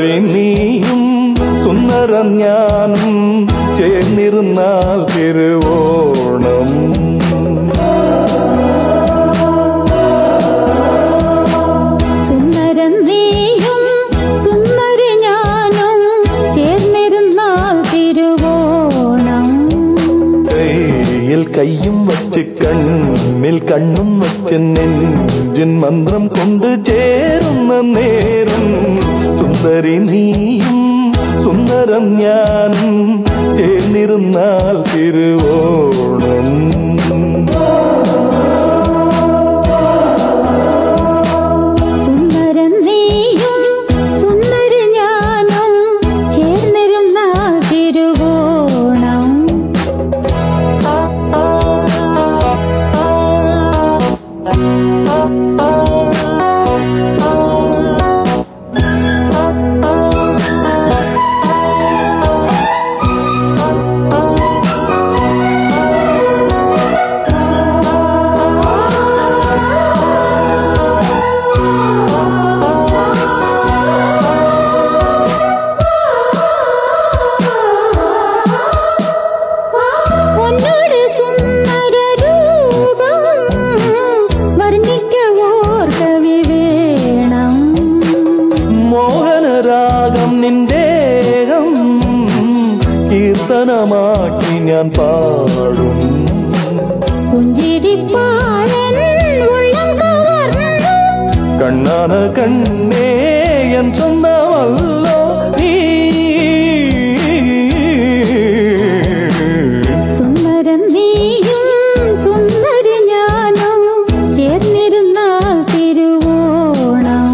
സുന്ദരി നീയും സുന്ദരം ഞാനും ചേർന്നിരുന്നാൽ തിരുവോണം സുന്ദരൻ നീയും സുന്ദരി ഞാനും ചേർന്നിരുന്നാൽ തിരുവോണം കയ്യിൽ കയ്യും വച്ച് കണ്ണിൽ കണ്ണും വച്ച് നെഞ്ചിൻ മന്ത്രം കൊണ്ട് ചേരുന്ന നേരം സുന്ദരി നീയും സുന്ദരം ഞാനും ചേർന്നിരുന്നാൽ തിരുവോണം സുന്ദരൻ നീയും സുന്ദരി ഞാനും ചേർന്നിരുന്നാൽ തിരുവോണം ഉന്നോട് സുന്ദര രൂപം വർണ്ണിക്ക ഓർ കവി വേണം മോഹനരാഗം നിന്റേകം കീർത്തനമാക്കി ഞാൻ പാടും പുഞ്ചിരിപ്പാലൻ ഉള്ളം കവർന്നു കണ്ണാന കണ്ണേ എൻ സ്വന്തമല്ലോ നീ സുന്ദരൻ നീയും സുന്ദരി ഞാനും ചേർന്നിരുന്നാൽ തിരുവോണം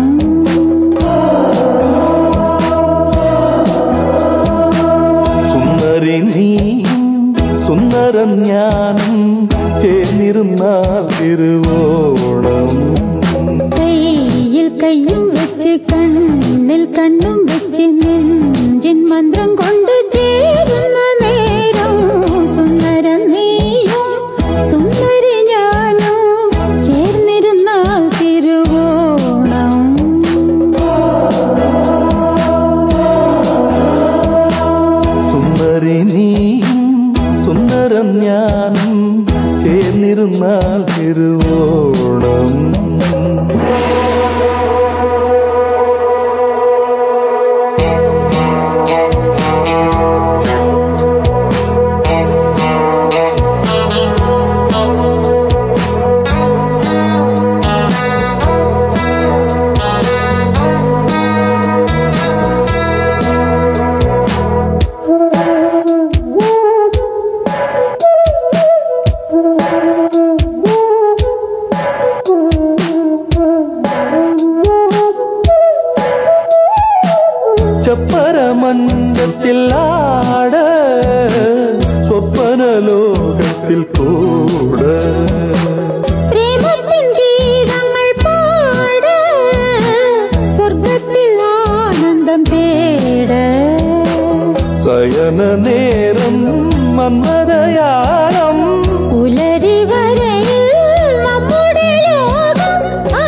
സുന്ദരി നീയും സുന്ദരം ഞാനും ചേർന്നിരുന്നാൽ തിരുവോണം കയ്യിൽ കയ്യും വെച്ച് കണ്ണിൽ കണ്ണും വെച്ച് നെഞ്ചിൻ മന്ത്രം കൊണ്ട് ചേരുന്ന നേരം സുന്ദരൻ നീയും സുന്ദരി ഞാനും ചേർന്നിരുന്നാൽ തിരുവോണം സുന്ദരി നീയും സുന്ദരം ഞാനും ചേർന്നിരുന്നാൽ തിരുവോണം ചപ്പരമണ്ഡത്തിൽ ആട സ്വപ്ന ലോകത്തിൽ കൂട പ്രേമത്തിൻ ഗീതങ്ങൾ പാട സ്വർഗത്തിൽ ആനന്ദം തേട സയന നേരം മന്മതയാളം പുലരി വരയിൽ നമ്മുടെ ലോകം ആ.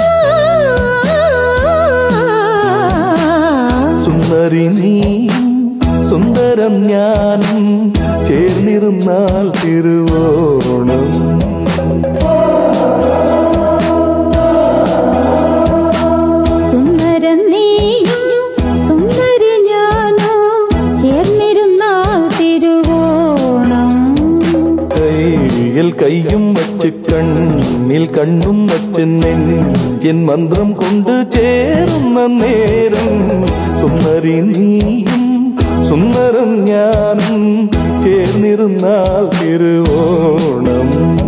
സുന്ദരി നീയും സുന്ദരം ഞാനും ചേർന്നിരുന്നാൽ തിരുവോണം സുന്ദരൻ നീയും സുന്ദരി ഞാനോ ചേർന്നിരുന്നാൽ തിരുവോണം കയ്യിൽ കയ്യും വച്ച് കണ്ണിൽ കണ്ണും വച്ച് നെഞ്ചിൻ മന്ത്രം കൊണ്ട് ചേരുന്ന നേരം സുന്ദരി നീയും സുന്ദരം ഞാനും ചേർന്നിരുന്നാൽ തിരുവോണം